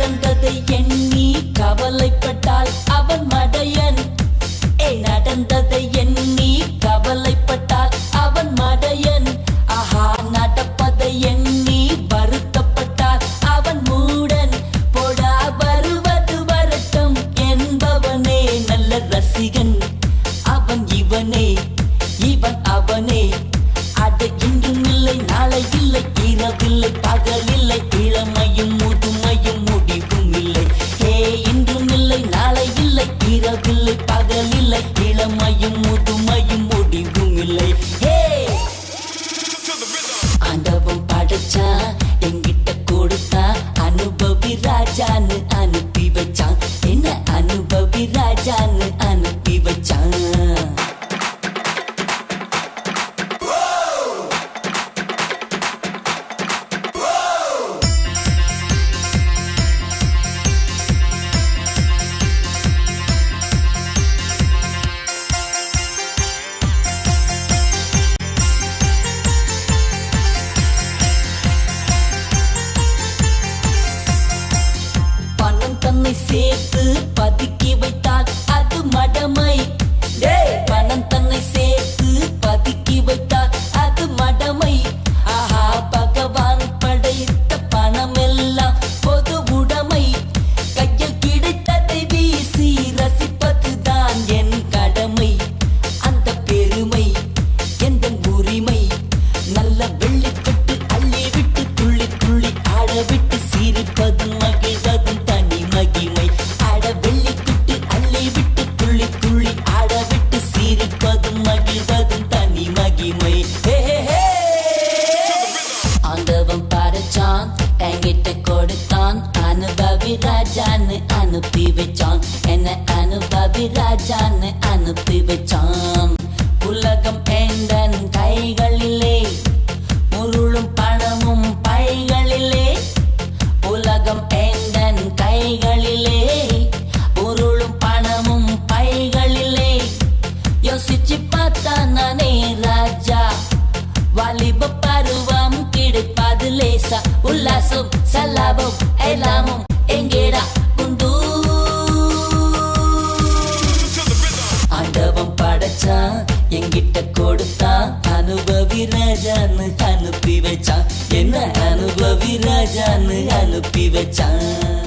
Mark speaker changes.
Speaker 1: நடந்ததை எண்ணி கவலைப்பட்டால் அவன் மடையன் ஏ நடந்ததை எண்ணி கவலைப்பட்டால் அவன் மடையன் ஆஹா நடப்பதை எண்ணி வருத்தப்பட்டால் அவன் மூடன் போடா வருவது வரட்டும் என்பவனே நல்ல ரசிகன் அவன் இவனே இவன் அவனே அது இன்றும் இல்லை நாளை இல்லை இரவில்லை பகலில்லை இளமையும் முதுமையும் முடிவும் இல்லை ஹே இன்றும் இல்லை நாளை இல்லை இரவில்லை பகலில்லை இளமையும் முதுமையும் முடிவும் இல்லை ஹே ஆண்டவன் படைச்சான் என்கிட்ட கொடுத்தான் அனுபவி ராஜான்னு அனுப்பி வச்சான் என்ன அனுபவி ராஜான்னு அனுப்பி வச்சான் பணம் தன்னை சேர்த்து பதுக்கி வைத்தால் அது மடமை டேய், பணம் தன்னை சேர்த்து பதுக்கி வைத்தால் அது மடமை ஆஹா பகவான் படைத்த பணம் எல்லாம் பொது உடைமை கையில் கிடைத்ததை வீசி ரசிப்பதுதான் என் கடமை அந்த பெருமை எந்த உரிமை நல்ல வெள்ளிக்கட்டு அள்ளி விட்டு துள்ளி துள்ளி ஆட விட்டு சிரிப்பதும் மகிழ்வதும் தனி மகிமை ஆட வெள்ளிக்கட்டு அள்ளி விட்டு துள்ளி துள்ளி ஆட விட்டு சிரிப்பதும் மகிழ்வதும் தனி மகிமை ஹே ஹே ஹே ஆண்டவன் படைச்சான் என்கிட்ட கொடுத்தான் அனுபவி ராஜான்னு அனுப்பி வச்சான் என்ன அனுபவி ராஜான்னு அனுப்பி வச்சான் உலகம் எந்தன் கைகளிலே முருளும் பணமும் பைகளிலே உலகம் எந்தன் கைகளிலே உருளும் பணமும் பைகளிலே யோசிச்சு பார்த்தா நானே ராஜா வாலிப பருவம் கிடைப்பது லேசா உல்லாசம் சல்லாபம் எல்லாமும் எங்கேடா உண்டு ஆண்டவன் படைச்சான் என்கிட்ட கொடுத்தான் அனுபவி ராஜான்னு அனுப்பி வச்சான் என்ன அனுபவி ராஜான்னு அனுப்பி வச்சான்